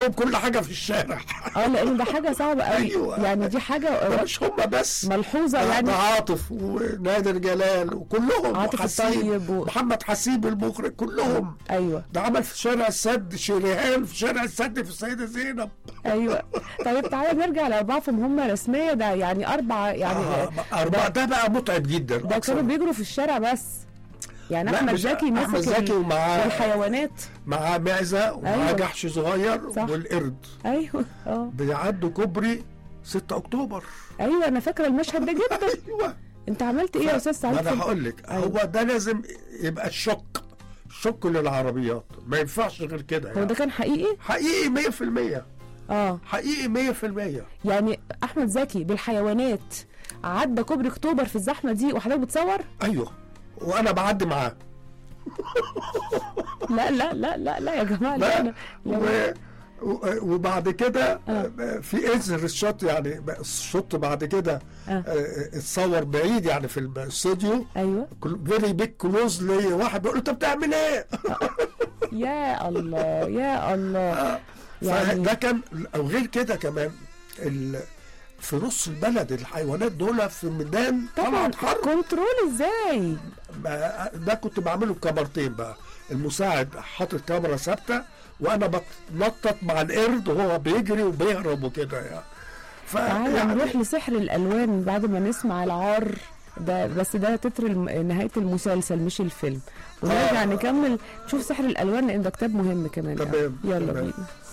لهم كل حاجه في الشارع اه لان ده حاجه صعبه قوي أيوة. يعني دي حاجه ده مش هم بس ملحوظه ده يعني ده عاطف ونادر جلال وكلهم عاطف وحسيب الطيب و- محمد حسيب المخرج كلهم ايوه ده عمل في شارع السد شريهان في شارع السد في السيده زينب ايوه طيب تعالى نرجع لاربعه في مهمه رسميه ده يعني اربعه يعني آه أربعة ده بقى متعب جدا ده أكثر. كانوا بيجروا في الشارع بس يعني لا، احمد مش- زكي أحمد مسك زكي ال- ومعاه- الحيوانات معاه معزه ومعاه أيوة. جحش صغير صح. والقرد ايوه اه بيعدوا كوبري 6 اكتوبر ايوه انا فاكره المشهد ده جدا ايوه انت عملت ايه يا استاذ سعيد ما انا في- هقول لك أيوة. هو ده لازم يبقى الشك شك للعربيات ما ينفعش غير كده هو يعني. ده كان حقيقي حقيقي 100% اه حقيقي 100% يعني احمد زكي بالحيوانات عدى كوبري اكتوبر في الزحمه دي وحضرتك بتصور ايوه وانا بعدي معاه لا لا لا لا لا يا جماعه لا لا لا و... و- وبعد كده في ازر الشوت يعني الشوت بعد كده آه. آه، اتصور بعيد يعني في الاستوديو ايوه فيري بيج كلوز لي واحد بيقول له انت بتعمل ايه؟ يا الله يا الله يعني فده كان او غير كده كمان ال... في نص البلد الحيوانات دول في ميدان طبعا طلعت حرب كنترول ازاي ما- ده كنت بعمله بكاميرتين بقى المساعد حاطط كاميرا ثابته وانا بتنطط مع القرد وهو بيجري وبيهرب وكده يعني ف تعالى يعني نروح لسحر الالوان بعد ما نسمع العار ده بس ده تتر الم... نهايه المسلسل مش الفيلم ونرجع آه. نكمل نشوف سحر الالوان لان ده كتاب مهم كمان تمام، يلا تمام. بينا